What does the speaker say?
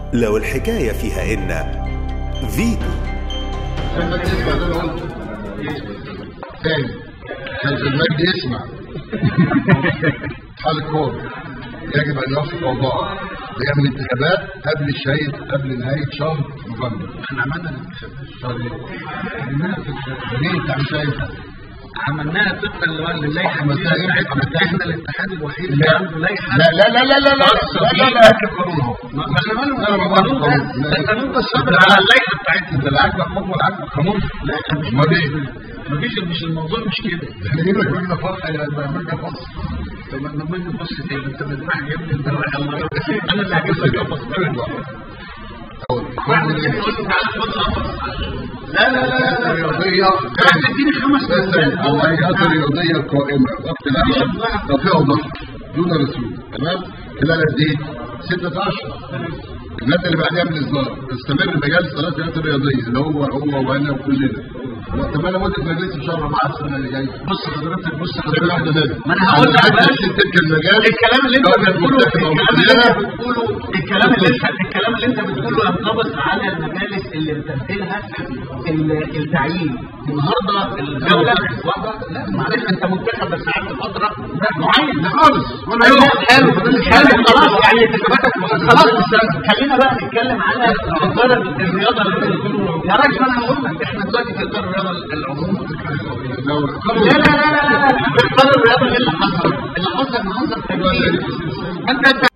لو الحكاية فيها إن فيتو لما تسمع ده انا قلت تاني كان في المجد يسمع اتحاد الكورة يجب ان يوفق اوضاعه لان الانتخابات قبل الشهيد قبل نهايه شهر نوفمبر احنا عملنا الانتخابات شهر ايه؟ عملناها في الشهر ليه انت مش شايفها؟ عملناها طبقا للائحه عملتها ايه؟ عملتها احنا الاتحاد الوحيد اللي لا عنده لائحه لا لا لا لا لا لا لا لا لا هات القانون اهو ما ما احنا مالهم لا، ما القانون ده بعرف ده القانون ده الصبر لا. على اللائحه بتاعتنا انت لا عاجبك حكم ولا عاجبك قانون؟ لا مش امال ايه؟ مفيش مش الموضوع مش كده احنا جايب لك مجنى فرح يا مجنى فصل طب ما لما نيجي نبص تاني انت بتروح جايب لي انت رايح المره انا اللي هجيب لك قفص واحد كده يقول لي تعالى خد قفص لا لا لا لا لا الرياضية انت تديني خمس دقايق الهيئات الرياضية القائمة ضبط الأمن تطبيق الضغط دون رسوم تمام خلال قد إيه؟ ستة أشهر المادة اللي بعدها من الإصدار تستمر مجال صلاة الهيئات الرياضية اللي هو هو وأنا وكلنا وتمنى مدة مجلس إن شاء الله مع السنة اللي جاية بص حضرتك بص سنة حضرتك واحدة لازم ما انا هقول لك بقى تلك المجال الكلام اللي انت كانت بتقوله متفقة الكلام اللي انت وكلنا بتقوله الكلام اللي انت الكلام اللي انت بتقوله ينطبق على المجالس اللي بتمثلها ال- التعيين النهارده الدوله لا معلش انت منتخب بس قعدت فتره معين لا خالص ولا حلو يوم حلو حلو خلاص يعني انتخاباتك خلاص خلينا بقى نتكلم على اطار الرياضه اللي انت بتقوله يا راجل انا هقول لك احنا دلوقتي في اطار الرياضه العموميه لو لا لا لا لا لا في اطار الرياضه ايه اللي حصل؟ اللي حصل ان حصل تجديد انت انت